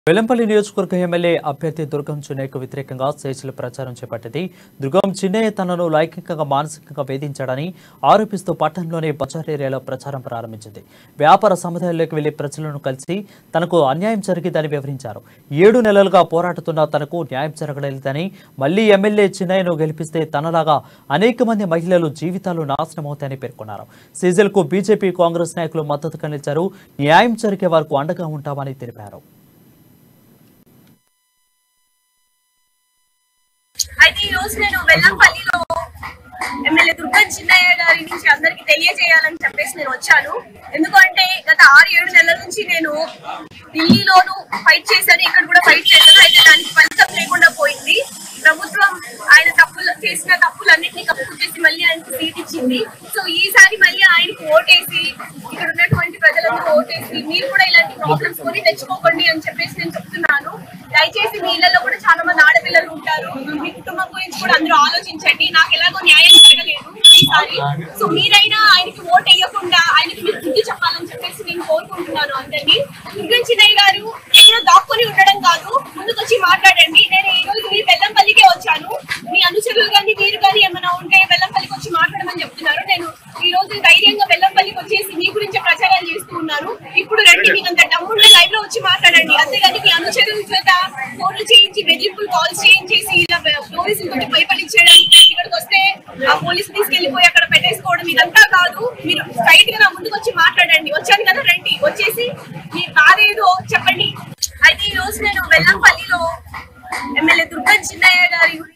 వెల్లంపల్లి నియోజకవర్గ ఎమ్మెల్యే అభ్యర్థి దుర్గం చిన్నయ్యకు వ్యతిరేకంగా స్వేచ్ఛల ప్రచారం చేపట్టింది దుర్గం చిన్నయ్య తనను లైంగికంగా మానసికంగా వేధించాడని ఆరోపిస్తూ పట్టణంలోని బజార్ ఏరియాలో ప్రచారం ప్రారంభించింది వ్యాపార సముదాయాల్లోకి వెళ్లి ప్రజలను కలిసి తనకు అన్యాయం జరిగిందని వివరించారు ఏడు నెలలుగా పోరాడుతున్న తనకు న్యాయం జరగలేదని మళ్లీ ఎమ్మెల్యే చిన్నయ్యను గెలిపిస్తే తనలాగా అనేక మంది మహిళలు జీవితాలు నాశనమవుతాయని పేర్కొన్నారు సీజల్కు బీజేపీ కాంగ్రెస్ నాయకులు మద్దతుగా నిలిచారు న్యాయం జరిగే వరకు అండగా ఉంటామని తెలిపారు అయితే ఈ రోజు నేను వెల్లంపల్లిలో ఎమ్మెల్యే దుర్గా చిన్నయ్య గారి నుంచి అందరికి తెలియజేయాలని చెప్పేసి నేను వచ్చాను ఎందుకంటే గత ఆరు ఏడు నెలల నుంచి నేను ఢిల్లీలోను ఫైట్ చేశాను ఇక్కడ కూడా ఫైట్ చేశాను అయితే దానికి ఫలితం లేకుండా పోయింది ప్రభుత్వం ఆయన తప్పులు చేసిన తప్పులన్నింటినీ కప్పు చేసి మళ్ళీ ఆయనకు సీట్ ఇచ్చింది సో ఈసారి మళ్ళీ ఆయనకు ఓటేసి ఇక్కడ ఉన్నటువంటి ప్రజలందరూ ఓటేసి మీరు కూడా ఇలాంటి ప్రాబ్లమ్స్ కొని తెచ్చుకోకండి అని చెప్పేసి నేను చెప్తున్నాను దయచేసి మీ ఇళ్లలో కూడా చాలా మంది ఆడపిల్లలు ఉంటారు మీ కుటుంబం గురించి కూడా అందరూ ఆలోచించండి నాకు ఎలాగో న్యాయం జరగలేదు ఈసారి సో మీరైనా ఆయనకి ఓట్ వేయకుండా ఆయనకి మీరు బుద్ధి చెప్పాలని చెప్పేసి నేను కోరుకుంటున్నాను అందరినీ దుర్గం చిన్నయ్య గారు ఎక్కడో దాక్కుని ఉండడం కాదు ముందుకొచ్చి మాట్లాడండి నేను ఈ రోజు మీ బెల్లంపల్లికే వచ్చాను మీ అనుచరులు కానీ మీరు కానీ ఏమైనా ఉంటే బెల్లంపల్లికి వచ్చి మాట్లాడమని చెప్తున్నారు నేను ఈ రోజు ధైర్యంగా బెల్లంపల్లికి వచ్చేసి మీ గురించి ప్రచారం చేస్తూ ఉన్నాను ఇప్పుడు రండి మీకు అంత డమ్ముంటే లైవ్ లో వచ్చి మాట్లాడండి అంతేగాని మీ అనుచరుల చేత ఫోన్లు చేయించి బెదిరింపులు కాల్స్ చేయించేసి ఇలా పోలీసులు తోటి భయపడించడం ఇక్కడికి వస్తే ఆ పోలీసు తీసుకెళ్లిపోయి అక్కడ పెట్టేసుకోవడం ఇదంతా కాదు మీరు స్ట్రైట్ గా నా ముందుకు వచ్చి మాట్లాడండి వచ్చాను కదా రండి వచ్చేసి మీ బాధ ఏదో చెప్పండి అయితే ఈ రోజు నేను వెల్లంపల్లిలో ఎమ్మెల్యే దుర్గా చిన్నయ్య గారి